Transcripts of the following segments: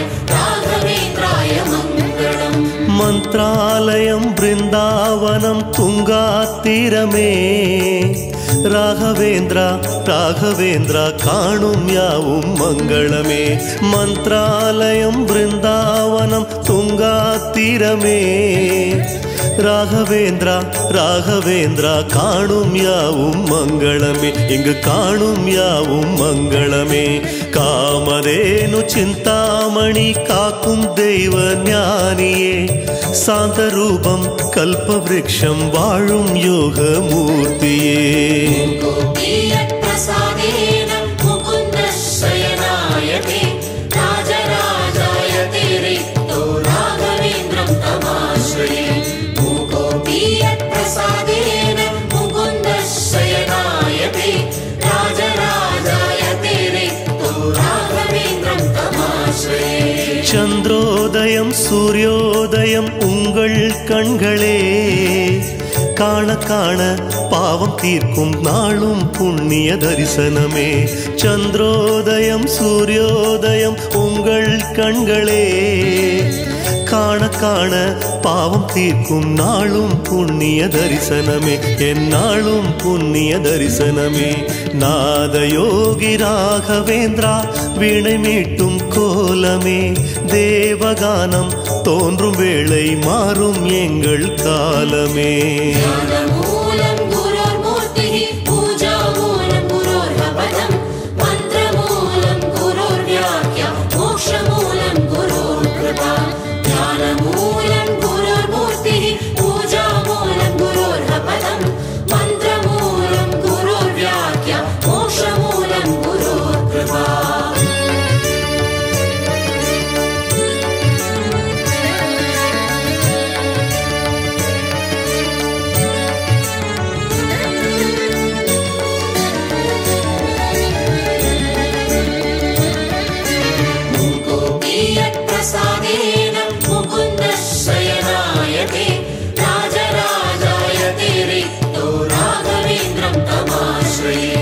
राघवेन्द्राय मङ्गलम् மந்த்ராலயம் பிருந்தாவனம் துங்காத்திரமே ராகவேந்திரா ராகவேந்திரா காணும் யாவும் மங்களமே மந்த்ராலயம் பிருந்தாவனம் துங்காத்திரமே ராகவேந்திரா ராகவேந்திரா காணும் யாவும் மங்களமே இங்கு காணும் யாவும் மங்களமே காமதேனு சிந்தாமணி காக்கும் தெய்வ ஞானியே சாந்த ரூபம் கல்பவ்ருக்ஷம் வாழும் யோக மூர்த்தியே गोपीयप्रसादेन मुकुन्दशयनाय ते राजराजाय ते रिक्तो राघवेन्द्रं तमाश्रये गोपीयप्रसादेन मुकुन्दशयनाय ते राजराजाय ते रिक्तो राघवेन्द्रं तमाश्रये சந்திரோதயம் சூரியோதயம் உங்கள் கண்களே காண காண பாவம் தீர்க்கும் நாளும் புண்ணிய தரிசனமே சந்திரோதயம் சூரியோதயம் உங்கள் கண்களே காண காண பாவம் தீர்க்கும் நாளும் புண்ணிய தரிசனமே என் நாளும் புண்ணிய தரிசனமே நாதயோகி ராகவேந்திரா வீணை மீட்டும் கோலமே தேவகானம் தோன்றும் வேளை மாறும் எங்கள் காலமே ज्ञानमूलं गुरोर्मूर्तिः पूजामूलं गुरोर्हपदं मन्त्रमूलं गुरोर्व्याख्या मोक्षमूलं गुरोर्कृपा ज्ञानमूलं गुरोर्मूर्तिः पूजामूलं गुरोर्हपदं मन्त्रमूलं गुरोर्व्याख्या मोक्षमूलं गुरोर्कृपा गोपीयप्रसादेन मुकुन्दशयनाय ते राजराजाय ते रिक्तो राघवेन्द्रं तमाश्रये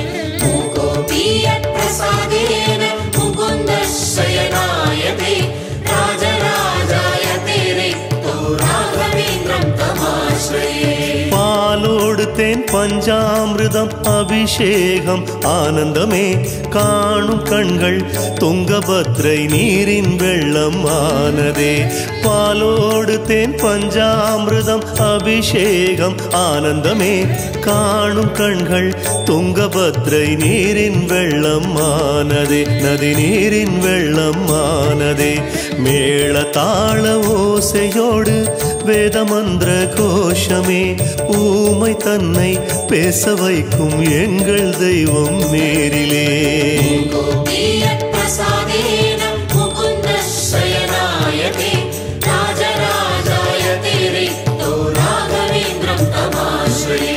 गोपीयप्रसादेन मुकुन्दशयनाय ते राजराजाय ते रिक्तो राघवेन्द्रं तमाश्रये பாலோடு தேன் பஞ்சாமிர்தம் அபிஷேகம் ஆனந்தமே காணும் கண்கள் துங்கபத்ரை நீரின் வெள்ளம் ஆனதே பாலோடு தேன் பஞ்சாமிர்தம் அபிஷேகம் ஆனந்தமே காணும் கண்கள் துங்கபத்ரை நீரின் வெள்ளம் ஆனதே நதி நீரின் வெள்ளம் ஆனதே மேள தாள ஓசையோடு வேதமந்திர கோஷமே ஊமை தன்னை பேச வைக்கும் எங்கள் தெய்வம் நேரிலே गोपीयप्रसादेन मुकुन्दशयनाय ते राजराजाय ते रिक्तो राघवेन्द्रं तमाश्रये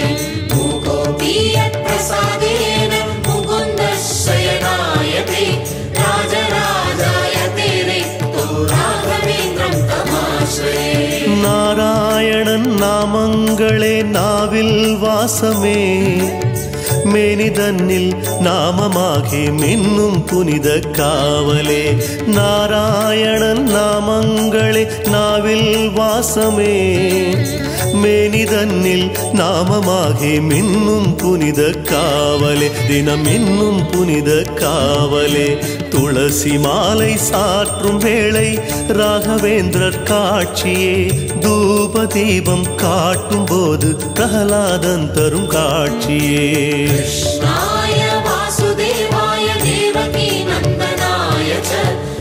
गोपीयप्रसादेन मुकुन्दशयनाय ते राजराजाय ते रिक्तो राघवेन्द्रं तमाश्रये நாராயணன் நாமங்களே நாவில் வாசமே மேனிதன்னில் நாமமாகி மின்னும் புனித காவலே நாராயணன் நாமங்களே நாவில் வாசமே மேனிதன்னில் நாமமாகி மின்னும் புனித காவலே தினம் இன்னும் புனித காவலே துளசி மாலை சாற்றும் வேளை ராகவேந்திரர் காட்சியே தூப தீபம் காட்டும் போது பிரகலாதன் தரும் காட்சியே कृष्णाय वासुदेवाय देवकी नन्दनाय च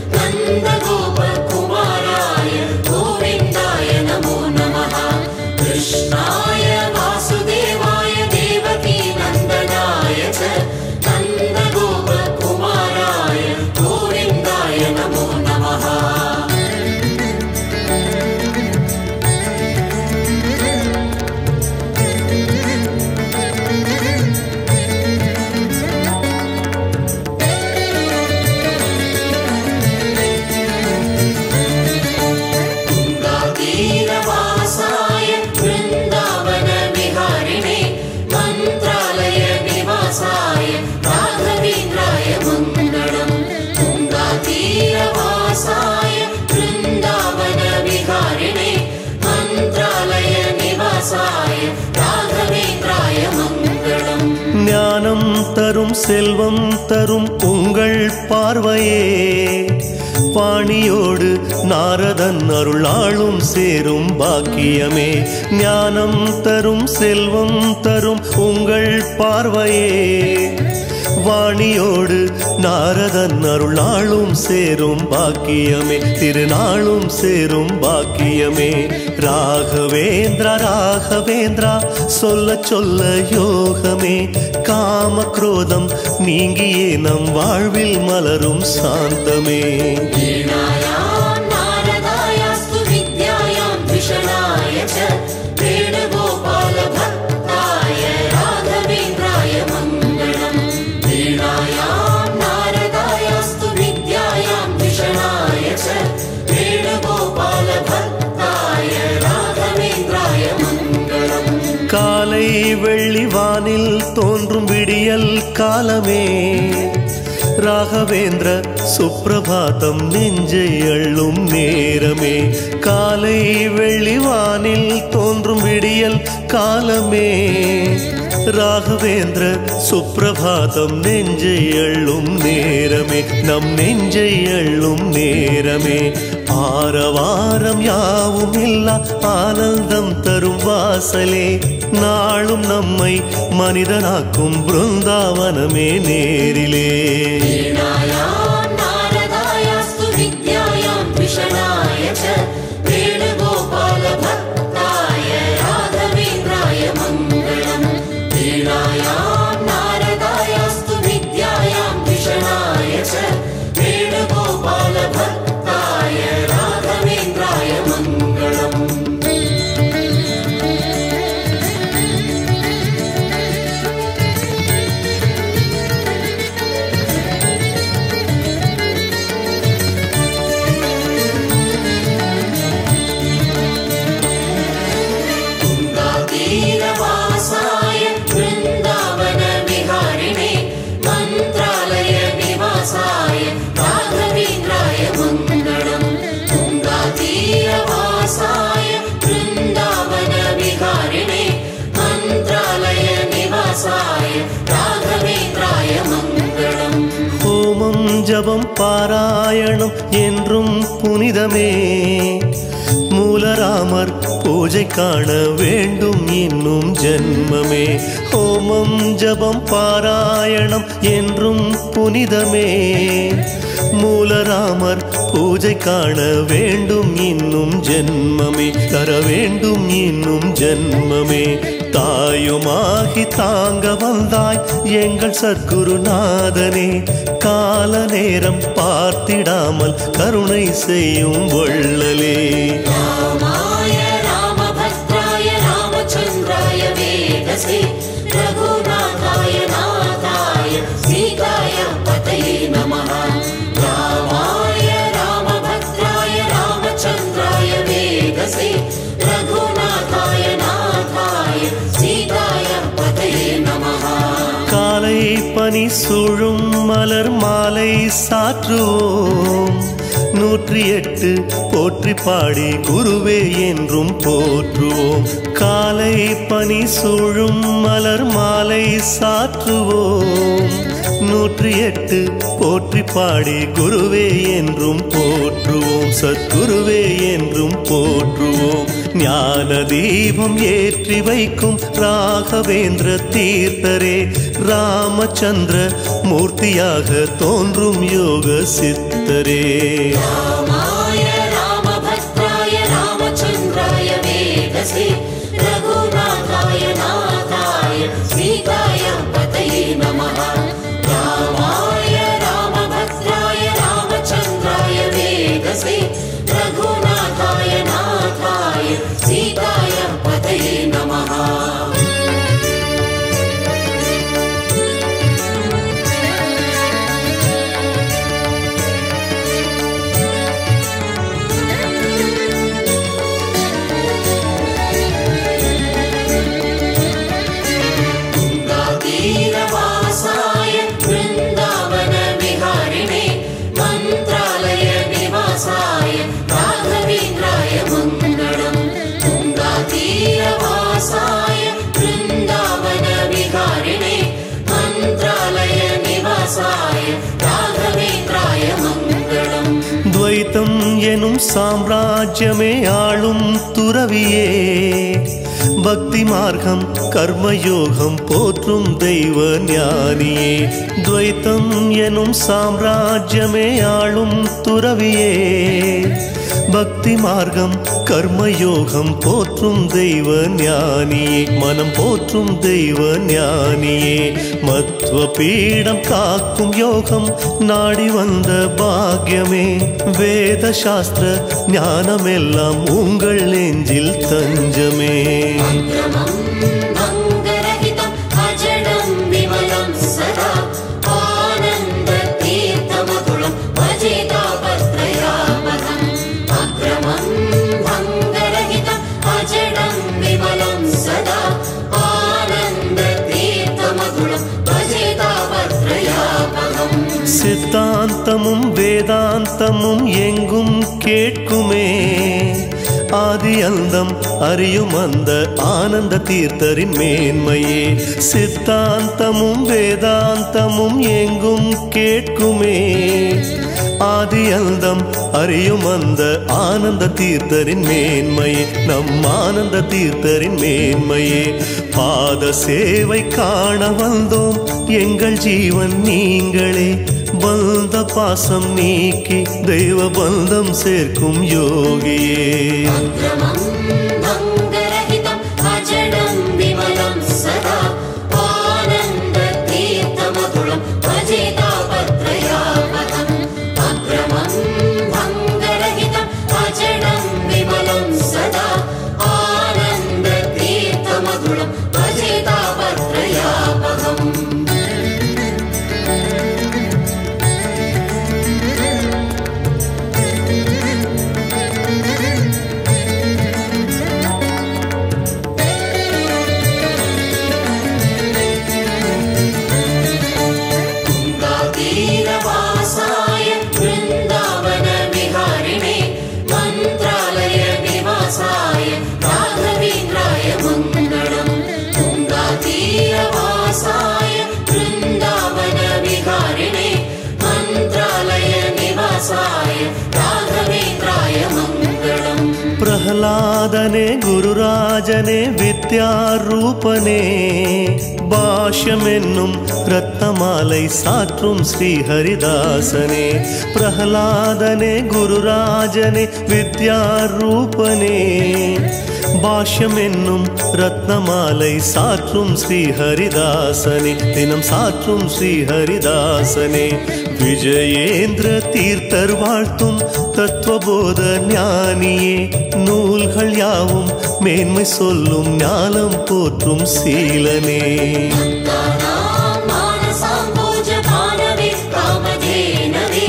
नन्दगोपकुमाराय गोविन्दाय नमो नमः कृष्णाय वासुदेवाय देवकी नन्दनाय च नन्दगोपकुमाराय गोविन्दाय नमो नमः गङ्गातीरवासाय वृन्दावनविहारिणे मन्त्रालय निवासाय राघवेन्द्राय मङ्गलम् गङ्गातीरवासाय செல்வம் தரும் உங்கள் பார்வையே பாணியோடு நாரதன் அருளாளும் சேரும் பாக்கியமே ஞானம் தரும் செல்வம் தரும் உங்கள் பார்வையே வாணியோடு நாரதன் அருளாளும் சேரும் பாக்கியமே திருநாளும் சேரும் பாக்கியமே ராகவேந்திரா ராகவேந்திரா சொல்ல சொல்ல யோகமே காம குரோதம் நீங்கியே நம் வாழ்வில் மலரும் சாந்தமே वीणायां नारदायास्तु विद्यायां द्विषणाय च वेणुगोपालभक्ताय राघवेन्द्राय मङ्गलम् वीणायां नारदायास्तु विद्यायां द्विषणाय च वेणुगोपालभक्ताय राघवेन्द्राय मङ्गलम् காலை வெள்ளி வானில் தோன்றும் விடியல் காலமே ராகவேந்திர சுப்பிரபாதம் நெஞ்சை அள்ளும் நேரமே காலை வெள்ளி வானில் தோன்றும் விடியல் காலமே ராகவேந்திர சுப்பிரபாதம் நெஞ்சை அள்ளும் நேரமே நம் நெஞ்சை அள்ளும் நேரமே ஆரவாரம் யாவும் இல்லா ஆனந்தம் தரும் வாசலே நாளும் நம்மை மனிதனாக்கும் பிருந்தாவனமே நேரிலே वीणायां नारदायास्तु विद्यायां द्विषणाय च वेणुगोपालभक्ताय राघवेन्द्राय मङ्गलम् वीणायां नारदायास्तु विद्यायां द्विषणाय च वेणुगोपालभक्ताय राघवेन्द्राय मङ्गलम् गङ्गातीरवासाय वृन्दावनविहारिणे मन्त्रालय निवासाय राघवेन्द्राय मङ्गलम् गङ्गातीरवासाय वृन्दावनविहारिणे मन्त्रालय निवासाय राघवेन्द्राय मङ्गलम् ஹோமம் ஜபம் பாராயணம் என்றும் புனிதமே மூலராமர் பூஜை காண வேண்டும் இன்னும் ஜென்மமே ஹோமம் ஜபம் பாராயணம் என்றும் புனிதமே மூலராமர் பூஜை காண வேண்டும் இன்னும் ஜென்மமே தர வேண்டும் இன்னும் ஜென்மமே தாயுமாகி தாங்க வந்தாய் எங்கள் சத்குருநாதனே கால நேரம் பார்த்திடாமல் கருணை செய்யும் வள்ளலே रामाय रामभद्राय रामचन्द्राय वेदसे रघुनाथाय नाथाय सीताय पतये नमः रामाय रामभद्राय रामचन्द्राय वेदसे रघुनाथाय नाथाय सीताय पतये नमः காலை பனி சூழும் மலர் மாலை சாற்றுவோம் நூற்றி எட்டு போற்றி பாடி குருவே என்றும் போற்றுவோம் காலை பனி சூழும் மலர் மாலை சாற்றுவோம் நூற்றி எட்டு போற்றி பாடி குருவே என்றும் போற்றுவோம் சத்குருவே என்றும் போற்றுவோம் ஞான தீபம் ஏற்றி வைக்கும் ராகவேந்திர தீர்த்தரே ராமச்சந்திர மூர்த்தியாக தோன்றும் யோக சித்தரே रामाय रामभद्राय रामचन्द्राय वेदसे रघुनाथाय नाथाय सीताय पतये नमः रामाय रामभद्राय रामचन्द्राय वेदसे रघुनाथाय नाथाय सीताय पतये नमः गङ्गातीरवासाय वृन्दावनविहारिणे मन्त्रालय निवासाय எனும் சாம்ராஜ்யமே ஆளும் துறவியே பக்தி மார்க்கம் கர்மயோகம் போற்றும் தெய்வ ஞானியே துவைத்தம் எனும் சாம்ராஜ்யமே ஆளும் துறவியே பக்தி மார்க்கம் கர்மயோகம் போற்றும் தெய்வ ஞானியே மனம் போற்றும் தெய்வ ஞானியே மத்வ பீடம் காக்கும் யோகம் நாடி வந்த பாக்யமே வேத சாஸ்திர ஞானமெல்லாம் உங்கள் நெஞ்சில் தஞ்சமே मन्त्रमं भङ्गरहितम् अजडं विमलं सदा आनन्दतीर्थमतुलं भजेतापत्रयापदम् अग्रमं भङ्गरहितम् अजडं विमलं सदा आनन्दतीर्थमतुलं भजेतापत्रयापदम् சித்தாந்தமும் வேதாந்தமும் எங்கும் கேட்குமே ஆதி அந்தம் அறியும் அந்த ஆனந்த தீர்த்தரின் மேன்மையே சித்தாந்தமும் வேதாந்தமும் எங்கும் கேட்குமே ஆதி அந்தம் அறியும் அந்த ஆனந்த தீர்த்தரின் மேன்மையே நம் ஆனந்த தீர்த்தரின் மேன்மையே பாத சேவை காண வந்தோம் எங்கள் ஜீவன் நீங்களே பந்த பாசம் நீக்கி தெய்வ பந்தம் சேர்க்கும் யோகியே अग्रमं भङ्गरहितम् अजडं विमलं सदा आनन्दतीर्थमतुलं भजेतापत्रयापदम् अग्रमं भङ्गरहितम् अजडं विमलं सदा आनन्दतीर्थमतुलं भजेतापत्रयापदम् गङ्गातीरवासाय वृन्दावनविहारिणे मन्त्रालय निवासाय राघवेन्द्राय मङ्गलम् गङ्गातीरवासाय वृन्दावनविहारिणे मन्त्रालय निवासाय राघवेन्द्राय मङ्गलम् പ്രഹ്ലാദനെ ഗുരുരാജനെ വിദ്യാരൂപനെ ഭാഷ്യമെന്നും രത്നമാലൈ സാற்றும் ശ്രീഹരിദാസനെ പ്രഹ്ലാദനെ ഗുരുരാജനെ വിദ്യാരൂപനെ பாஷ்யமென்னும் ரத்னமாலை சாற்றும் ஸ்ரீஹரிதாசனே தினம் சாற்றும் ஸ்ரீஹரிதாசனே விஜயேந்திர தீர்த்தர் வாழ்த்தும் தத்துவபோத ஞானியே நூல்கள் யாவும் மேன்மை சொல்லும் ஞானம் போற்றும் சீலனே भक्तानां मानसाम्भोजभानवे कामधेनवे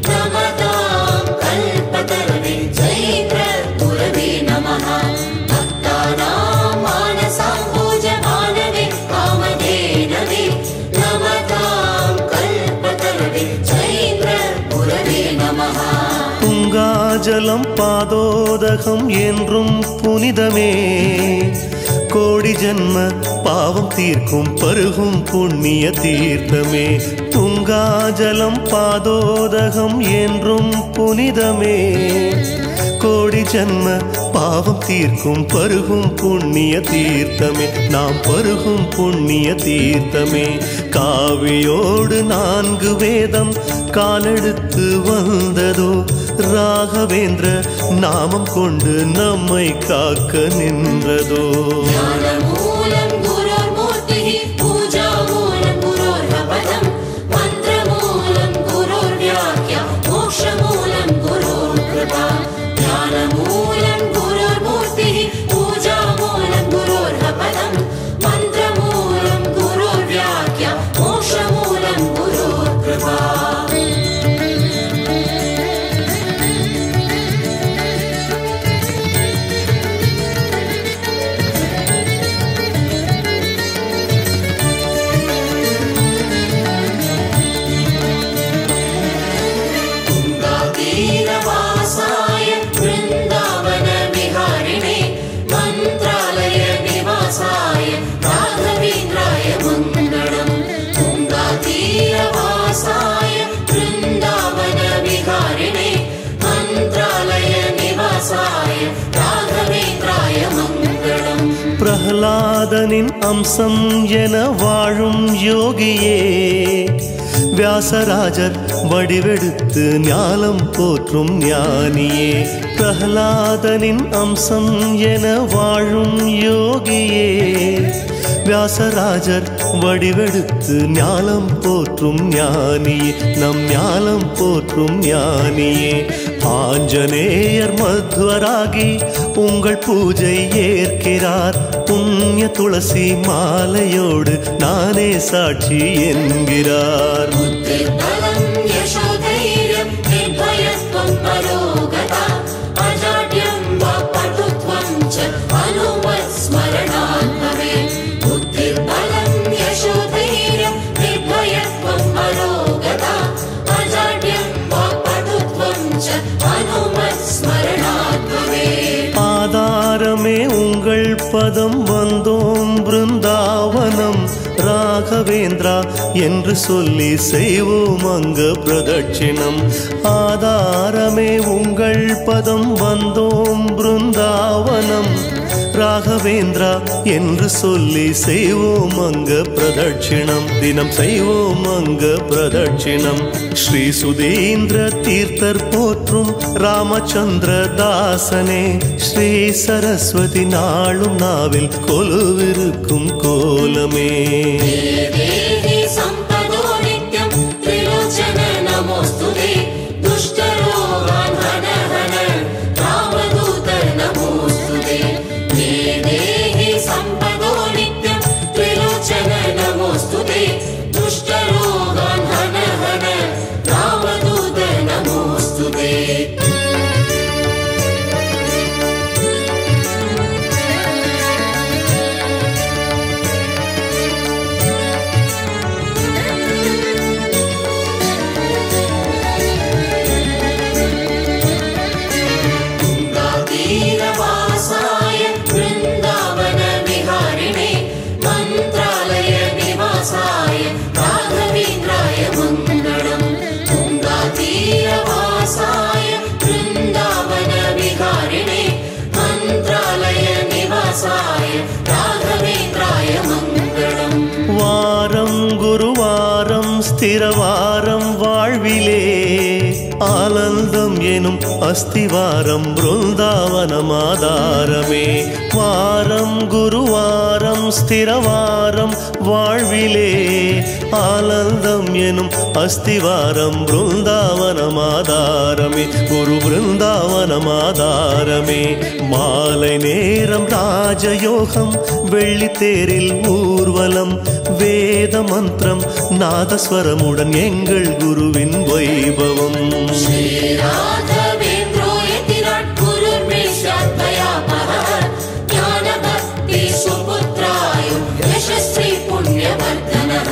नमतां कल्पतरवे जैत्रगुरवे नमः भक्तानां मानसाम्भोजभानवे कामधेनवे नमतां कल्पतरवे जैत्रगुरवे नमः துங்காஜலம் பாதோதகம் என்றும் புனிதமே கோடி ஜன்ம பாவம் தீர்க்கும் பருகும் புண்ணிய தீர்த்தமே துங்காஜலம் பாதோதகம் என்றும் புனிதமே கோடி ஜன்ம பாவம் தீர்க்கும் பருகும் புண்ணிய தீர்த்தமே நாம் பருகும் புண்ணிய தீர்த்தமே காவியோடு நான்கு வேதம் காலெடுத்து வந்ததோ ராகவேந்திர நாமம் கொண்டு நம்மை காக்க நின்றதோ ज्ञानमूलं गुरोर्मूर्तिः पूजामूलं गुरोर्हपदम् मन्त्रमूलं गुरोर्व्याख्या मोक्षमूलं गुरोर्कृपा ज्ञानमूलं गुरोर्मूर्तिः पूजामूलं गुरोर्हपदम् मन्त्रमूलं गुरोर्व्याख्या मोक्षमूलं गुरोर्कृपा பிரகலாதனின் அம்சம் என வாழும் யோகியே வியாசராஜர் வடிவெடுத்து ஞாலம் போற்றும் ஞானியே பிரகலாதனின் அம்சம் என வாழும் யோகியே வியாசராஜர் வடிவெடுத்து ஞாலம் போற்றும் ஞானியே நம் ஞாலம் போற்றும் ஞானியே ஆஞ்சநேயர் மத்வராகி உங்கள் பூஜை ஏற்கிறார் புண்ணிய துளசி மாலையோடு நானே சாட்சி என்கிறார் बुद्धिर्बलं यशोधैर्यं निर्भयत्वं परोगता अजाड्यं वा पटुत्वं च अनुमत्स्मरणात् भवेत् बुद्धिर्बलं यशोधैर्यं निर्भयत्वं परोगता अजाड्यं वा पटुत्वं च अनुमत्स्मरणात् भवेत् ஆதாரமே உங்கள் பதம் வந்தோம் பிருந்தாவனம் ராகவேந்திரா என்று சொல்லி செய்வோம் அங்க பிரதட்சிணம் ஆதாரமே உங்கள் பதம் வந்தோம் பிருந்தாவனம் ராகவேந்திரா என்று சொல்லி செய்வோம் அங்க பிரதட்சிணம் தினம் செய்வோம் அங்க பிரதட்சிணம் ஸ்ரீ சுதீந்திர தீர்த்தர் போற்றும் ராமச்சந்திர தாசனே ஸ்ரீ சரஸ்வதி நாளும் நாவில் கொலுவிருக்கும் கோலமே देहि सम्पदो नित्यं त्रिलोचन नमोऽस्तु ते दुष्टरोगान् हन हन रामदूत नमोऽस्तु ते हे देहि सम्पदो नित्यं त्रिलोचन नमोऽस्तु ते दुष्टरोगान् हन हन रामदूत नमोऽस्तु ते गङ्गातीरवासाय वृन्दावनविहारिणे मन्त्रालय निवासाय राघवेन्द्राय मङ्गलम् गङ्गातीरवासाय वृन्दावनविहारिणे मन्त्रालय निवासाय राघवेन्द्राय मङ्गलम् வாரம் குருவாரம் ஸ்திரவாரம் வாழ்விலே ஆனந்தம் எனும் அஸ்திவாரம் பிருந்தாவனம் ஆதாரமே வாரம் குருவாரம் ஸ்திரவாரம் வாழ்விலே ஆனந்தம் எனும் அஸ்திவாரம் பிருந்தாவனம் ஆதாரமே குரு பிருந்தாவனம் ஆதாரமே மாலை நேரம் ராஜயோகம் வெள்ளித்தேரில் ஊர்வலம் வேத மந்திரம் நாதஸ்வரமுடன் எங்கள் குருவின் வைபவம் श्रीराघवेन्द्रो यतिराट् गुरुर्मेषाद्वयापः ज्ञानभक्ति सुपुत्राय यशस्वी पुण्यवर्धनः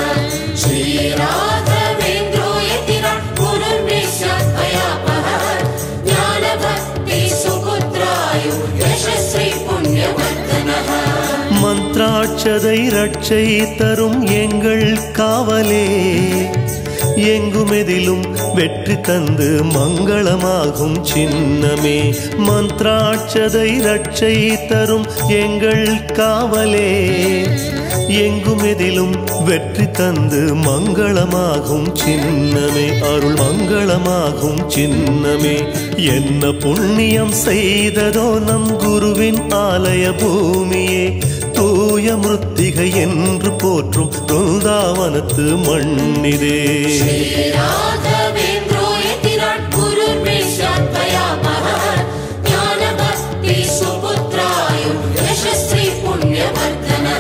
श्रीराघवेन्द्रो यतिराट् गुरुर्मेषाद्वयापः ज्ञानभक्ति सुपुत्राय यशस्वी पुण्यवर्धनः மந்த்ராட்சதை ரட்சை தரும் எங்கள் காவலே எங்குமெதிலும் வெற்றி தந்து மங்களமாகும் சின்னமே மந்த்ராட்சதை ரட்சை தரும் எங்கள் காவலே எங்குமெதிலும் வெற்றி தந்து மங்களமாகும் சின்னமே அருள் மங்களமாகும் சின்னமே என்ன புண்ணியம் செய்ததோ நம் குருவின் ஆலய பூமியே தூய மிருத்திகை என்று போற்றும் பிருந்தாவனத்து மண்ணிதே श्रीराघवेन्द्रो यतिराट् गुरुर्मेषाद्वयापः ज्ञानभक्ति सुपुत्राय यशस्वी पुण्यवर्धनः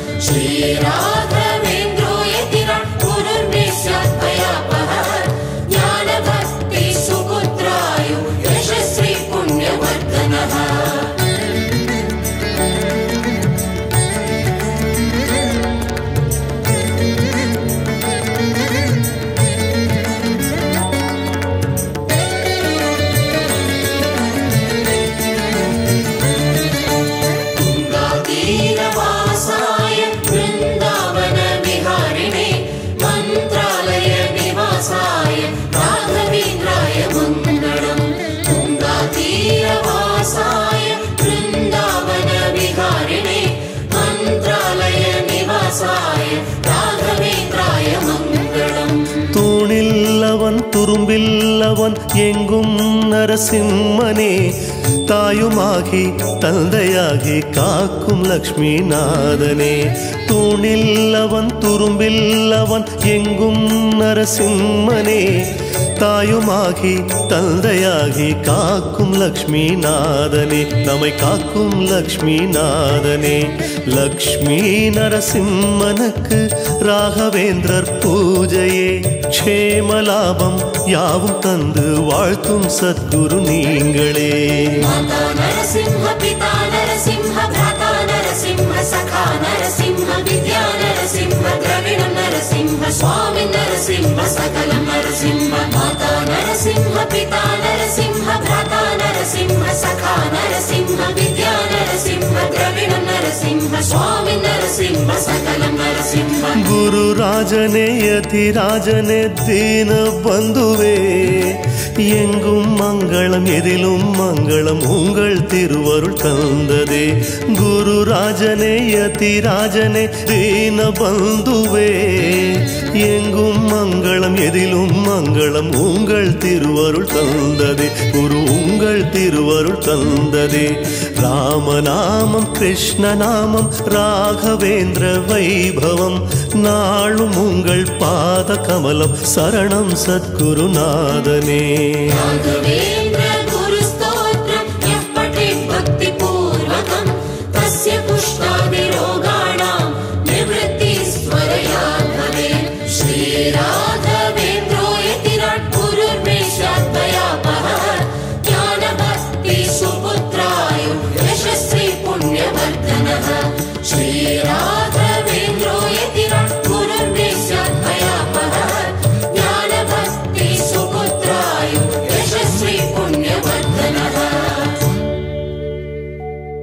श्रीराघवेन्द्रो यतिराट् गुरुर्मेषाद्वयापः ज्ञानभक्ति सुपुत्राय यशस्वी पुण्यवर्धनः ஆ துரும்பில்லவன் எங்கும் நரசிம்மனே தாயுமாகி தந்தையாகி காக்கும் லக்ஷ்மி நாதனே தூணில்லவன் துரும்பில்லவன் எங்கும் நரசிம்மனே தாயுமாகி தந்தையாகி காக்கும் லக்ஷ்மி நாதனே நம்மை காக்கும் லக்ஷ்மி நாதனே லக்ஷ்மி நரசிம்மனுக்கு ராகவேந்திரர் பூஜையே க்ஷேமலாபம் யாவும் தந்து வாழ்த்தும் சத்குரு நீங்களே माता नरसिंह पिता नरसिंह भ्राता नरसिंह सखा नरसिंह विद्या नरसिंह द्रविणं नरसिंह स्वामी नरसिंह सकलं नरसिंह माता नरसिंह पिता नरसिंह भ्राता नरसिंह सखा नरसिंह विद्या नरसिंह द्रविणं नरसिंह स्वामी नरसिंह सकलं नरसिंह குரு ராஜனே யதிராஜனே தீன பந்துவே எங்கும் மங்களம் எதிலும் மங்களம் உங்கள் திருவருள் தந்ததே குரு ராஜனே யதிராஜனே தீன பந்துவே எங்கும் மங்களம் எதிலும் மங்களம் உங்கள் திருவருள் தந்ததே குரு உங்கள் திருவருள் தந்ததே ராமநாமம் கிருஷ்ணநாமம் ராகவேந்திர வைபவம் நாளும் உங்கள் பாத கமலம் சரணம் சத்குருநாதனே राघवेन्द्र गुरुस्तोत्रं यः पठेत् भक्तिपूर्वकं तस्य पुष्टादिरोगाणां निवृत्तिस्त्वरया भवेत् श्रीराघवेन्द्रो यतिराट् गुरुर्मे स्याद्वयापहः ज्ञानभक्तिसुपुत्राय यशस्वी पुण्यवर्धनः श्रीरा